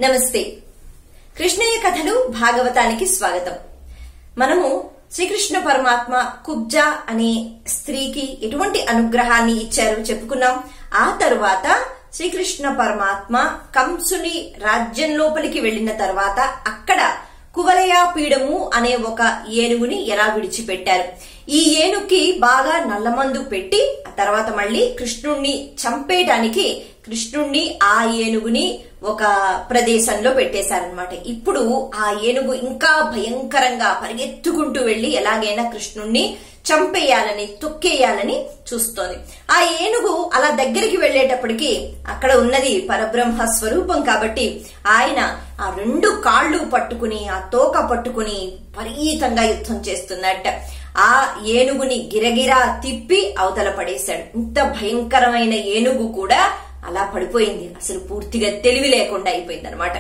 నమస్తే కృష్ణయ్య కథలు భాగవతానికి స్వాగతం మనము శ్రీకృష్ణ పరమాత్మ కుబ్జా అనే స్త్రీకి ఎటువంటి అనుగ్రహాన్ని ఇచ్చారో చెప్పుకున్నాం ఆ తరువాత శ్రీకృష్ణ పరమాత్మ కంసుని రాజ్యం లోపలికి వెళ్లిన తర్వాత అక్కడ కువలయా పీడము అనే ఒక ఏనుగుని ఎలా విడిచిపెట్టారు ఈ ఏనుగుకి బాగా నల్లమందు పెట్టి ఆ తర్వాత మళ్ళీ కృష్ణుణ్ణి చంపేయడానికి కృష్ణుణ్ణి ఆ ఏనుగుని ఒక ప్రదేశంలో పెట్టేశారనమాట ఇప్పుడు ఆ ఏనుగు ఇంకా భయంకరంగా పరిగెత్తుకుంటూ వెళ్లి ఎలాగైనా కృష్ణుణ్ణి చంపేయాలని తొక్కేయాలని చూస్తోంది ఆ ఏనుగు అలా దగ్గరికి వెళ్లేటప్పటికి అక్కడ ఉన్నది పరబ్రహ్మ స్వరూపం కాబట్టి ఆయన ఆ రెండు కాళ్ళు పట్టుకుని ఆ తోక పట్టుకుని విపరీతంగా యుద్ధం చేస్తున్నట్ట ఆ ఏనుగుని గిరగిరా తిప్పి అవతల పడేశాడు ఇంత భయంకరమైన ఏనుగు కూడా అలా పడిపోయింది అసలు పూర్తిగా తెలివి లేకుండా అయిపోయింది అనమాట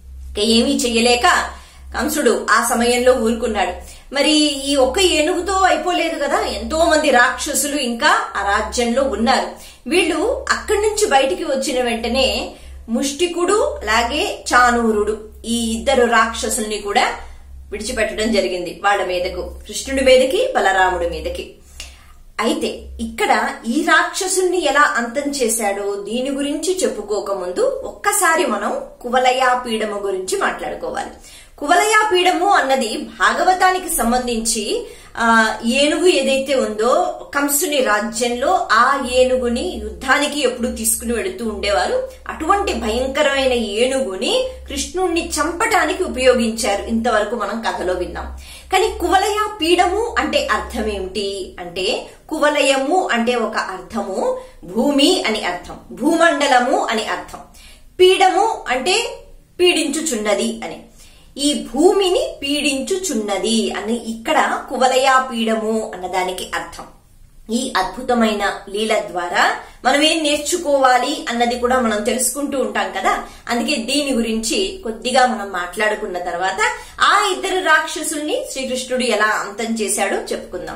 ఏమీ చెయ్యలేక కంసుడు ఆ సమయంలో ఊరుకున్నాడు మరి ఈ ఒక్క ఏనుగుతో అయిపోలేదు కదా ఎంతో మంది రాక్షసులు ఇంకా ఆ రాజ్యంలో ఉన్నారు వీళ్ళు అక్కడి నుంచి బయటికి వచ్చిన వెంటనే ముష్టికుడు అలాగే చానూరుడు ఈ ఇద్దరు రాక్షసుల్ని కూడా విడిచిపెట్టడం జరిగింది వాళ్ళ మీదకు కృష్ణుడి మీదకి బలరాముడి మీదకి అయితే ఇక్కడ ఈ రాక్షసుల్ని ఎలా అంతం చేశాడో దీని గురించి చెప్పుకోకముందు ఒక్కసారి మనం కువలయా పీడము గురించి మాట్లాడుకోవాలి కువలయా పీడము అన్నది భాగవతానికి సంబంధించి ఆ ఏనుగు ఏదైతే ఉందో కంసుని రాజ్యంలో ఆ ఏనుగుని యుద్ధానికి ఎప్పుడు తీసుకుని వెళుతూ ఉండేవారు అటువంటి భయంకరమైన ఏనుగుని కృష్ణుణ్ణి చంపటానికి ఉపయోగించారు ఇంతవరకు మనం కథలో విన్నాం కానీ కువలయ పీడము అంటే అర్థం ఏమిటి అంటే కువలయము అంటే ఒక అర్థము భూమి అని అర్థం భూమండలము అని అర్థం పీడము అంటే పీడించుచున్నది అని ఈ భూమిని పీడించుచున్నది అని ఇక్కడ కువలయా పీడము అన్నదానికి అర్థం ఈ అద్భుతమైన లీల ద్వారా మనం ఏం నేర్చుకోవాలి అన్నది కూడా మనం తెలుసుకుంటూ ఉంటాం కదా అందుకే దీని గురించి కొద్దిగా మనం మాట్లాడుకున్న తర్వాత ఆ ఇద్దరు రాక్షసుల్ని శ్రీకృష్ణుడు ఎలా అంతం చేశాడో చెప్పుకుందాం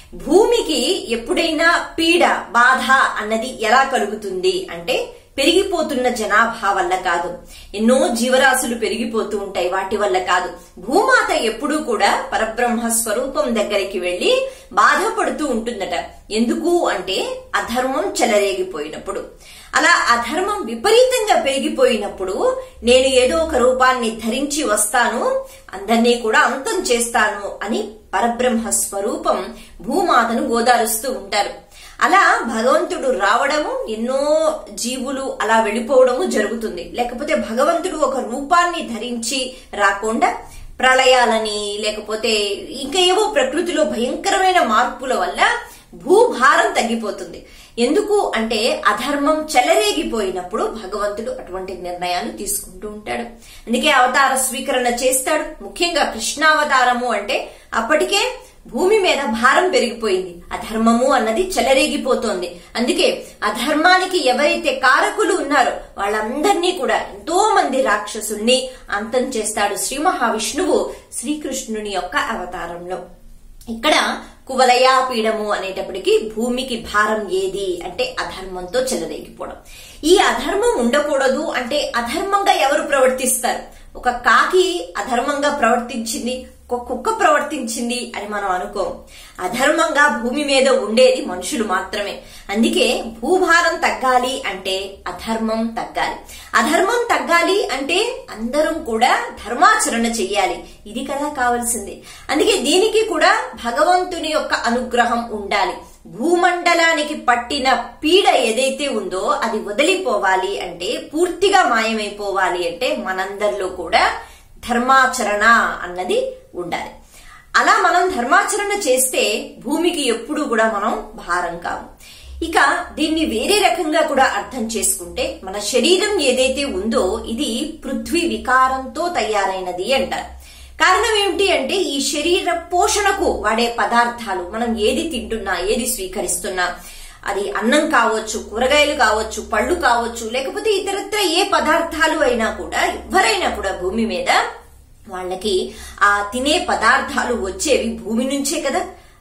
భూమికి ఎప్పుడైనా పీడ బాధ అన్నది ఎలా కలుగుతుంది అంటే పెరిగిపోతున్న జనాభా వల్ల కాదు ఎన్నో జీవరాశులు పెరిగిపోతూ ఉంటాయి వాటి వల్ల కాదు భూమాత ఎప్పుడూ కూడా పరబ్రహ్మ స్వరూపం దగ్గరికి వెళ్లి బాధపడుతూ ఉంటుందట ఎందుకు అంటే అధర్మం చెలరేగిపోయినప్పుడు అలా అధర్మం విపరీతంగా పెరిగిపోయినప్పుడు నేను ఏదో ఒక రూపాన్ని ధరించి వస్తాను అందరినీ కూడా అంతం చేస్తాను అని పరబ్రహ్మ స్వరూపం భూమాతను గోదారుస్తూ ఉంటారు అలా భగవంతుడు రావడము ఎన్నో జీవులు అలా వెళ్ళిపోవడము జరుగుతుంది లేకపోతే భగవంతుడు ఒక రూపాన్ని ధరించి రాకుండా ప్రళయాలని లేకపోతే ఇంకా ఏవో ప్రకృతిలో భయంకరమైన మార్పుల వల్ల భూభారం తగ్గిపోతుంది ఎందుకు అంటే అధర్మం చెలరేగిపోయినప్పుడు భగవంతుడు అటువంటి నిర్ణయాలు తీసుకుంటూ ఉంటాడు అందుకే అవతార స్వీకరణ చేస్తాడు ముఖ్యంగా కృష్ణావతారము అంటే అప్పటికే భూమి మీద భారం పెరిగిపోయింది అధర్మము అన్నది చెలరేగిపోతోంది అందుకే అధర్మానికి ఎవరైతే కారకులు ఉన్నారో వాళ్ళందరినీ కూడా ఎంతో మంది రాక్షసుల్ని అంతం చేస్తాడు శ్రీ మహావిష్ణువు శ్రీకృష్ణుని యొక్క అవతారంలో ఇక్కడ కువలయా పీడము అనేటప్పటికి భూమికి భారం ఏది అంటే అధర్మంతో చెలరేగిపోవడం ఈ అధర్మం ఉండకూడదు అంటే అధర్మంగా ఎవరు ప్రవర్తిస్తారు ఒక కాకి అధర్మంగా ప్రవర్తించింది ఒక కుక్క ప్రవర్తించింది అని మనం అనుకోం అధర్మంగా భూమి మీద ఉండేది మనుషులు మాత్రమే అందుకే భూభారం తగ్గాలి అంటే అధర్మం తగ్గాలి అధర్మం తగ్గాలి అంటే అందరం కూడా ధర్మాచరణ చెయ్యాలి ఇది కదా కావాల్సింది అందుకే దీనికి కూడా భగవంతుని యొక్క అనుగ్రహం ఉండాలి భూమండలానికి పట్టిన పీడ ఏదైతే ఉందో అది వదిలిపోవాలి అంటే పూర్తిగా మాయమైపోవాలి అంటే మనందరిలో కూడా ధర్మాచరణ అన్నది ఉండాలి అలా మనం ధర్మాచరణ చేస్తే భూమికి ఎప్పుడూ కూడా మనం భారం కాము ఇక దీన్ని వేరే రకంగా కూడా అర్థం చేసుకుంటే మన శరీరం ఏదైతే ఉందో ఇది పృథ్వీ వికారంతో తయారైనది అంటారు కారణం ఏమిటి అంటే ఈ శరీర పోషణకు వాడే పదార్థాలు మనం ఏది తింటున్నా ఏది స్వీకరిస్తున్నా అది అన్నం కావచ్చు కూరగాయలు కావచ్చు పళ్ళు కావచ్చు లేకపోతే ఇతరత్ర ఏ పదార్థాలు అయినా కూడా ఎవరైనా కూడా భూమి మీద వాళ్ళకి ఆ తినే పదార్థాలు వచ్చేవి భూమి నుంచే కదా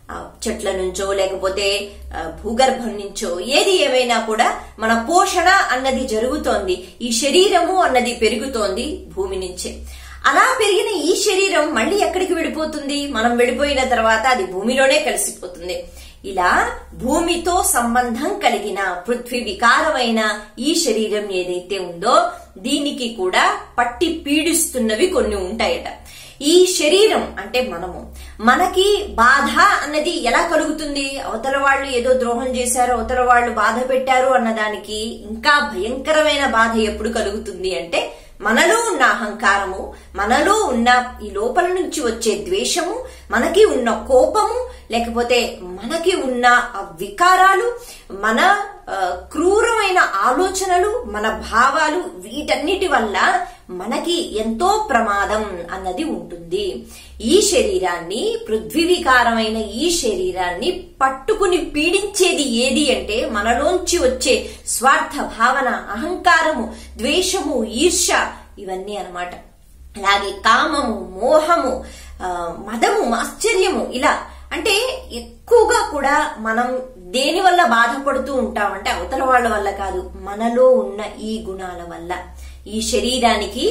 ఆ, చెట్ల నుంచో లేకపోతే ఆ, భూగర్భం నుంచో ఏది ఏమైనా కూడా మన పోషణ అన్నది జరుగుతోంది ఈ శరీరము అన్నది పెరుగుతోంది భూమి నుంచే అలా పెరిగిన ఈ శరీరం మళ్ళీ ఎక్కడికి వెళ్ళిపోతుంది మనం వెళ్ళిపోయిన తర్వాత అది భూమిలోనే కలిసిపోతుంది ఇలా భూమితో సంబంధం కలిగిన పృథ్వీ వికారమైన ఈ శరీరం ఏదైతే ఉందో దీనికి కూడా పట్టి పీడిస్తున్నవి కొన్ని ఉంటాయట ఈ శరీరం అంటే మనము మనకి బాధ అన్నది ఎలా కలుగుతుంది అవతల వాళ్ళు ఏదో ద్రోహం చేశారు అవతల వాళ్ళు బాధ పెట్టారు అన్నదానికి ఇంకా భయంకరమైన బాధ ఎప్పుడు కలుగుతుంది అంటే మనలో ఉన్న అహంకారము మనలో ఉన్న ఈ లోపల నుంచి వచ్చే ద్వేషము మనకి ఉన్న కోపము లేకపోతే మనకి ఉన్న ఆ వికారాలు మన ఆ, క్రూరమైన ఆలోచనలు మన భావాలు వీటన్నిటి వల్ల మనకి ఎంతో ప్రమాదం అన్నది ఉంటుంది ఈ శరీరాన్ని పృథ్వీ వికారమైన ఈ శరీరాన్ని పట్టుకుని పీడించేది ఏది అంటే మనలోంచి వచ్చే స్వార్థ భావన అహంకారము ద్వేషము ఈర్ష్య ఇవన్నీ అన్నమాట అలాగే కామము మోహము ఆ, మదము ఆశ్చర్యము ఇలా అంటే ఎక్కువగా కూడా మనం దేని వల్ల బాధపడుతూ ఉంటామంటే అవతల వాళ్ళ వల్ల కాదు మనలో ఉన్న ఈ గుణాల వల్ల ఈ శరీరానికి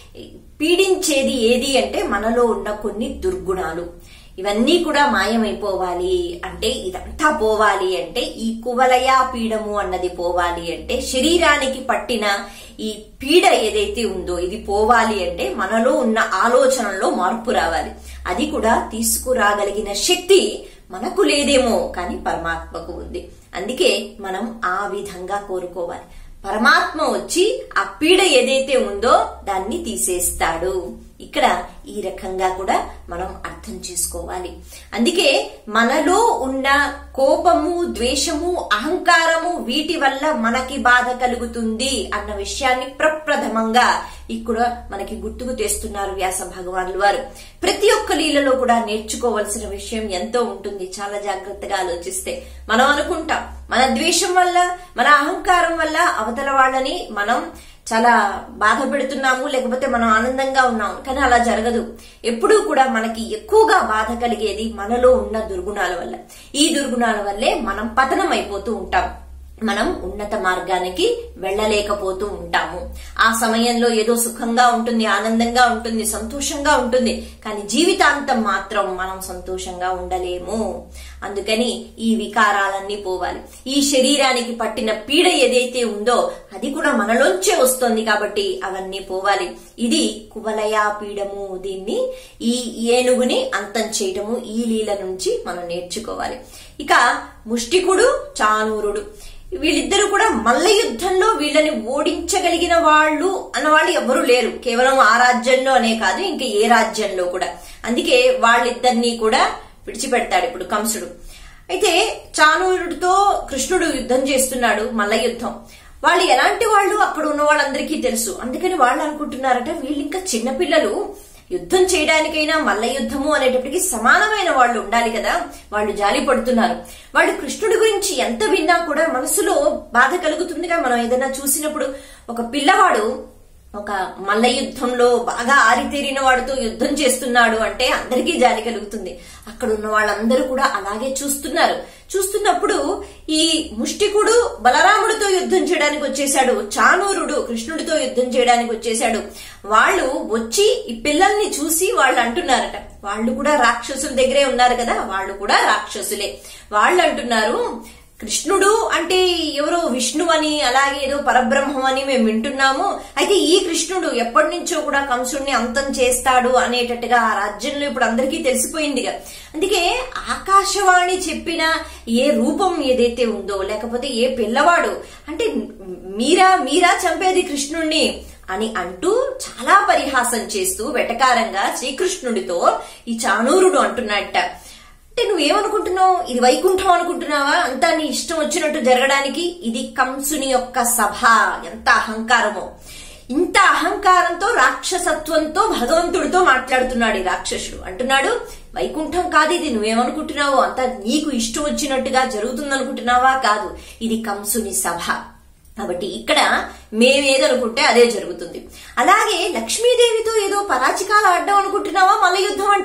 పీడించేది ఏది అంటే మనలో ఉన్న కొన్ని దుర్గుణాలు ఇవన్నీ కూడా మాయమైపోవాలి అంటే ఇదంతా పోవాలి అంటే ఈ కువలయా పీడము అన్నది పోవాలి అంటే శరీరానికి పట్టిన ఈ పీడ ఏదైతే ఉందో ఇది పోవాలి అంటే మనలో ఉన్న ఆలోచనలో మార్పు రావాలి అది కూడా తీసుకురాగలిగిన శక్తి మనకు లేదేమో కానీ పరమాత్మకు ఉంది అందుకే మనం ఆ విధంగా కోరుకోవాలి పరమాత్మ వచ్చి ఆ పీడ ఏదైతే ఉందో దాన్ని తీసేస్తాడు ఇక్కడ ఈ రకంగా కూడా మనం అర్థం చేసుకోవాలి అందుకే మనలో ఉన్న కోపము ద్వేషము అహంకారము వీటి వల్ల మనకి బాధ కలుగుతుంది అన్న విషయాన్ని ప్రప్రథమంగా ఇక్కడ మనకి గుర్తుకు తెస్తున్నారు వ్యాస భగవానులు వారు ప్రతి ఒక్క లీలలో కూడా నేర్చుకోవలసిన విషయం ఎంతో ఉంటుంది చాలా జాగ్రత్తగా ఆలోచిస్తే మనం అనుకుంటాం మన ద్వేషం వల్ల మన అహంకారం వల్ల అవతల వాళ్ళని మనం చాలా బాధ పెడుతున్నాము లేకపోతే మనం ఆనందంగా ఉన్నాము కానీ అలా జరగదు ఎప్పుడూ కూడా మనకి ఎక్కువగా బాధ కలిగేది మనలో ఉన్న దుర్గుణాల వల్ల ఈ దుర్గుణాల వల్లే మనం పతనం అయిపోతూ ఉంటాం మనం ఉన్నత మార్గానికి వెళ్ళలేకపోతూ ఉంటాము ఆ సమయంలో ఏదో సుఖంగా ఉంటుంది ఆనందంగా ఉంటుంది సంతోషంగా ఉంటుంది కానీ జీవితాంతం మాత్రం మనం సంతోషంగా ఉండలేము అందుకని ఈ వికారాలన్నీ పోవాలి ఈ శరీరానికి పట్టిన పీడ ఏదైతే ఉందో అది కూడా మనలోంచే వస్తుంది కాబట్టి అవన్నీ పోవాలి ఇది కువలయా పీడము దీన్ని ఈ ఏనుగుని అంతం చేయటము ఈ లీల నుంచి మనం నేర్చుకోవాలి ఇక ముష్టికుడు చానూరుడు వీళ్ళిద్దరూ కూడా మల్ల యుద్ధంలో వీళ్ళని ఓడించగలిగిన వాళ్ళు అన్న వాళ్ళు ఎవరూ లేరు కేవలం ఆ రాజ్యంలో అనే కాదు ఇంకా ఏ రాజ్యంలో కూడా అందుకే వాళ్ళిద్దరినీ కూడా విడిచిపెడతాడు ఇప్పుడు కంసుడు అయితే చానూరుడితో కృష్ణుడు యుద్ధం చేస్తున్నాడు మల్ల యుద్ధం వాళ్ళు ఎలాంటి వాళ్ళు అక్కడ ఉన్న వాళ్ళందరికీ తెలుసు అందుకని వాళ్ళు అనుకుంటున్నారట వీళ్ళు ఇంకా చిన్నపిల్లలు యుద్ధం చేయడానికైనా మల్ల యుద్ధము అనేటప్పటికి సమానమైన వాళ్ళు ఉండాలి కదా వాళ్ళు జాలి పడుతున్నారు వాళ్ళు కృష్ణుడి గురించి ఎంత విన్నా కూడా మనసులో బాధ కలుగుతుందిగా మనం ఏదైనా చూసినప్పుడు ఒక పిల్లవాడు ఒక మల్ల యుద్ధంలో బాగా ఆరితేరిన వాడితో యుద్ధం చేస్తున్నాడు అంటే అందరికీ జాలి కలుగుతుంది అక్కడ ఉన్న వాళ్ళందరూ కూడా అలాగే చూస్తున్నారు చూస్తున్నప్పుడు ఈ ముష్టికుడు బలరాముడితో యుద్ధం చేయడానికి వచ్చేశాడు చానూరుడు కృష్ణుడితో యుద్ధం చేయడానికి వచ్చేశాడు వాళ్ళు వచ్చి ఈ పిల్లల్ని చూసి వాళ్ళు అంటున్నారట వాళ్ళు కూడా రాక్షసుల దగ్గరే ఉన్నారు కదా వాళ్ళు కూడా రాక్షసులే వాళ్ళు అంటున్నారు కృష్ణుడు అంటే ఎవరో విష్ణు అని అలాగే ఏదో పరబ్రహ్మం అని మేము వింటున్నాము అయితే ఈ కృష్ణుడు ఎప్పటి నుంచో కూడా కంసుడిని అంతం చేస్తాడు అనేటట్టుగా ఆ రాజ్యంలో ఇప్పుడు అందరికీ తెలిసిపోయిందిగా అందుకే ఆకాశవాణి చెప్పిన ఏ రూపం ఏదైతే ఉందో లేకపోతే ఏ పిల్లవాడు అంటే మీరా మీరా చంపేది కృష్ణుణ్ణి అని అంటూ చాలా పరిహాసం చేస్తూ వెటకారంగా శ్రీకృష్ణుడితో ఈ చానూరుడు అంటున్నట్ట అంటే నువ్వేమనుకుంటున్నావు ఇది వైకుంఠం అనుకుంటున్నావా అంతా నీ ఇష్టం వచ్చినట్టు జరగడానికి ఇది కంసుని యొక్క సభ ఎంత అహంకారమో ఇంత అహంకారంతో రాక్షసత్వంతో భగవంతుడితో మాట్లాడుతున్నాడు ఈ రాక్షసుడు అంటున్నాడు వైకుంఠం కాదు ఇది నువ్వేమనుకుంటున్నావో అంతా నీకు ఇష్టం వచ్చినట్టుగా జరుగుతుందనుకుంటున్నావా కాదు ఇది కంసుని సభ కాబట్టి ఇక్కడ మేమేదనుకుంటే అదే జరుగుతుంది అలాగే లక్ష్మీదేవితో ఏదో పరాచికాలు ఆడడం అనుకుంటున్నావా మల్ల యుద్ధం అంటే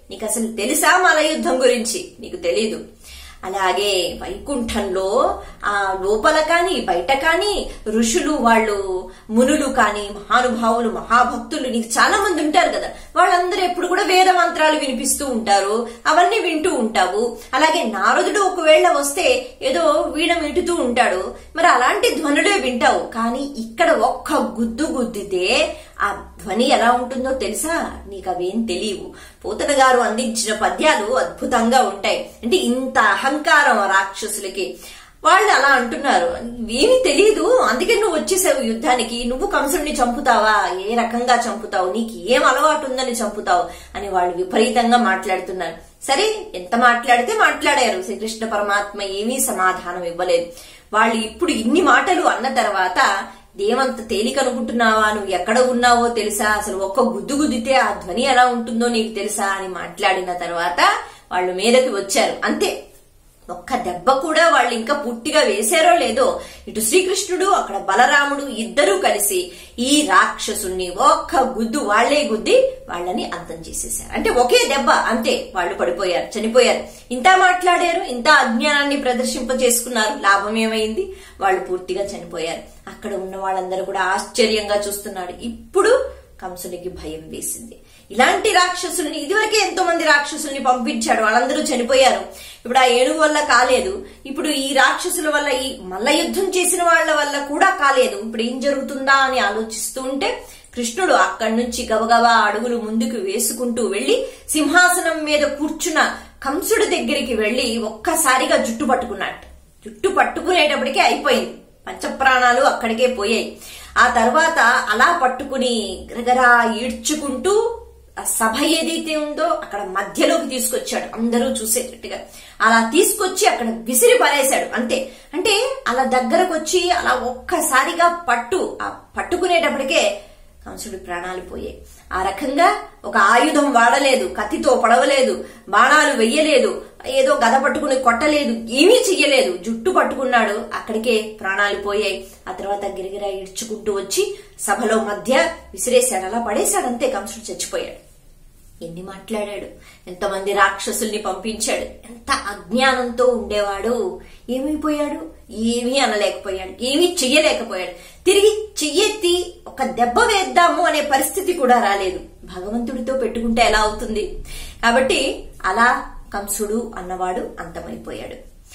నీకు అసలు తెలుసా మలయుద్ధం గురించి నీకు తెలీదు అలాగే వైకుంఠంలో ఆ లోపల కాని బయట కాని ఋషులు వాళ్ళు మునులు కాని మహానుభావులు మహాభక్తులు నీకు చాలా మంది ఉంటారు కదా వాళ్ళందరూ ఎప్పుడు కూడా వేద మంత్రాలు వినిపిస్తూ ఉంటారు అవన్నీ వింటూ ఉంటావు అలాగే నారదుడు ఒకవేళ వస్తే ఏదో వీణ మీటుతూ ఉంటాడు మరి అలాంటి ధ్వనులే వింటావు కానీ ఇక్కడ ఒక్క గుద్దు గుద్దితే ఆ ధ్వని ఎలా ఉంటుందో తెలుసా నీకు అవేం తెలియవు పోతన గారు అందించిన పద్యాలు అద్భుతంగా ఉంటాయి అంటే ఇంత అహంకారం రాక్షసులకి వాళ్ళు అలా అంటున్నారు ఏమీ తెలియదు అందుకే నువ్వు వచ్చేసావు యుద్ధానికి నువ్వు కంసుడిని చంపుతావా ఏ రకంగా చంపుతావు నీకు ఏం అలవాటు ఉందని చంపుతావు అని వాళ్ళు విపరీతంగా మాట్లాడుతున్నారు సరే ఎంత మాట్లాడితే మాట్లాడారు శ్రీకృష్ణ పరమాత్మ ఏమీ సమాధానం ఇవ్వలేదు వాళ్ళు ఇప్పుడు ఇన్ని మాటలు అన్న తర్వాత దేవంత తేలిక అనుకుంటున్నావా నువ్వు ఎక్కడ ఉన్నావో తెలుసా అసలు ఒక్క గుద్దు గుద్దితే ఆ ధ్వని ఎలా ఉంటుందో నీకు తెలుసా అని మాట్లాడిన తర్వాత వాళ్ళు మీదకి వచ్చారు అంతే ఒక్క దెబ్బ కూడా వాళ్ళు ఇంకా పూర్తిగా వేశారో లేదో ఇటు శ్రీకృష్ణుడు అక్కడ బలరాముడు ఇద్దరూ కలిసి ఈ రాక్షసుణ్ణి ఒక్క గుద్దు వాళ్లే గుద్ది వాళ్ళని అంతం చేసేశారు అంటే ఒకే దెబ్బ అంతే వాళ్ళు పడిపోయారు చనిపోయారు ఇంత మాట్లాడారు ఇంత అజ్ఞానాన్ని ప్రదర్శింప చేసుకున్నారు లాభం ఏమైంది వాళ్ళు పూర్తిగా చనిపోయారు అక్కడ ఉన్న వాళ్ళందరూ కూడా ఆశ్చర్యంగా చూస్తున్నాడు ఇప్పుడు కంసునికి భయం వేసింది ఇలాంటి రాక్షసుల్ని ఇదివరకే ఎంతో మంది రాక్షసుల్ని పంపించాడు వాళ్ళందరూ చనిపోయారు ఇప్పుడు ఆ ఏనుగు వల్ల కాలేదు ఇప్పుడు ఈ రాక్షసుల వల్ల ఈ మల్ల యుద్ధం చేసిన వాళ్ళ వల్ల కూడా కాలేదు ఇప్పుడు ఏం జరుగుతుందా అని ఆలోచిస్తూ ఉంటే కృష్ణుడు అక్కడి నుంచి గబగబా అడుగులు ముందుకు వేసుకుంటూ వెళ్లి సింహాసనం మీద కూర్చున్న కంసుడి దగ్గరికి వెళ్లి ఒక్కసారిగా జుట్టు పట్టుకున్నట్టు జుట్టు పట్టుకునేటప్పటికే అయిపోయింది పంచప్రాణాలు అక్కడికే పోయాయి ఆ తర్వాత అలా పట్టుకుని గరగరా ఈడ్చుకుంటూ ఆ సభ ఏదైతే ఉందో అక్కడ మధ్యలోకి తీసుకొచ్చాడు అందరూ చూసేటట్టుగా అలా తీసుకొచ్చి అక్కడ విసిరి పడేశాడు అంతే అంటే అలా దగ్గరకు వచ్చి అలా ఒక్కసారిగా పట్టు ఆ పట్టుకునేటప్పటికే కంసుడి ప్రాణాలు పోయాయి ఆ రకంగా ఒక ఆయుధం వాడలేదు కత్తితో పడవలేదు బాణాలు వెయ్యలేదు ఏదో గద పట్టుకుని కొట్టలేదు ఏమీ చెయ్యలేదు జుట్టు పట్టుకున్నాడు అక్కడికే ప్రాణాలు పోయాయి ఆ తర్వాత గిరిగిరా ఇడ్చుకుంటూ వచ్చి సభలో మధ్య విసిరేశాడు అలా పడేశాడు అంతే కంసుడు చచ్చిపోయాడు ఎన్ని మాట్లాడాడు ఎంతమంది రాక్షసుల్ని పంపించాడు ఎంత అజ్ఞానంతో ఉండేవాడు ఏమైపోయాడు ఏమీ అనలేకపోయాడు ఏమీ చెయ్యలేకపోయాడు తిరిగి చెయ్యెత్తి ఒక దెబ్బ వేద్దాము అనే పరిస్థితి కూడా రాలేదు భగవంతుడితో పెట్టుకుంటే ఎలా అవుతుంది కాబట్టి అలా కంసుడు అన్నవాడు అంతమైపోయాడు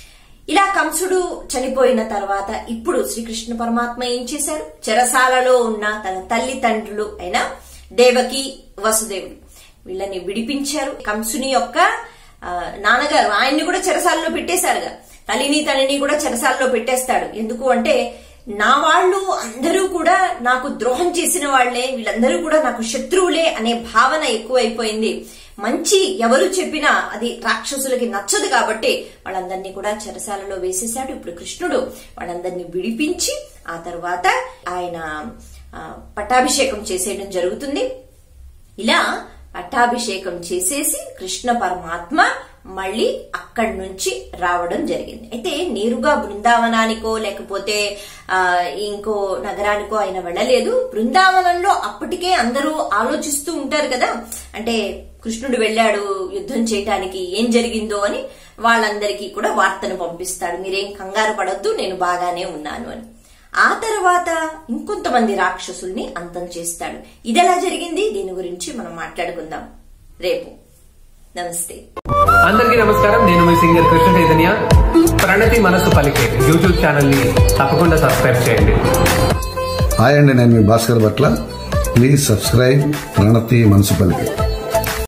ఇలా కంసుడు చనిపోయిన తర్వాత ఇప్పుడు శ్రీకృష్ణ పరమాత్మ ఏం చేశారు చెరసాలలో ఉన్న తన తల్లి తండ్రులు అయిన దేవకి వసుదేవుడు వీళ్ళని విడిపించారు కంసుని యొక్క ఆ, నాన్నగారు ఆయన్ని కూడా చెరసాలలో పెట్టేశారుగా తల్లిని తల్లిని కూడా చెరసాలలో పెట్టేస్తాడు ఎందుకు అంటే నా వాళ్ళు అందరూ కూడా నాకు ద్రోహం చేసిన వాళ్లే వీళ్ళందరూ కూడా నాకు శత్రువులే అనే భావన ఎక్కువైపోయింది మంచి ఎవరు చెప్పినా అది రాక్షసులకి నచ్చదు కాబట్టి వాళ్ళందరినీ కూడా చెరసాలలో వేసేశాడు ఇప్పుడు కృష్ణుడు వాళ్ళందరినీ విడిపించి ఆ తర్వాత ఆయన ఆ, పట్టాభిషేకం చేసేయడం జరుగుతుంది ఇలా పట్టాభిషేకం చేసేసి కృష్ణ పరమాత్మ మళ్ళీ అక్కడి నుంచి రావడం జరిగింది అయితే నేరుగా బృందావనానికో లేకపోతే ఆ ఇంకో నగరానికో ఆయన వెళ్ళలేదు బృందావనంలో అప్పటికే అందరూ ఆలోచిస్తూ ఉంటారు కదా అంటే కృష్ణుడు వెళ్ళాడు యుద్ధం చేయటానికి ఏం జరిగిందో అని వాళ్ళందరికీ కూడా వార్తను పంపిస్తాడు మీరేం కంగారు పడద్దు నేను బాగానే ఉన్నాను అని ఆ తర్వాత ఇంకొంతమంది రాక్షసుల్ని అంతం చేస్తాడు ఇదెలా జరిగింది దీని గురించి మనం మాట్లాడుకుందాం రేపు నమస్తే అందరికీ నమస్కారం నేను మీ singer Krishna Chaitanya Pranathi Manasu Palike YouTube channel ని తప్పకుండా సబ్స్క్రైబ్ చేయండి హాయ్ అండి నేను మీ భాస్కర్ భట్ల ప్లీజ్ సబ్స్క్రైబ్ ప్రణతి మనసు పలికి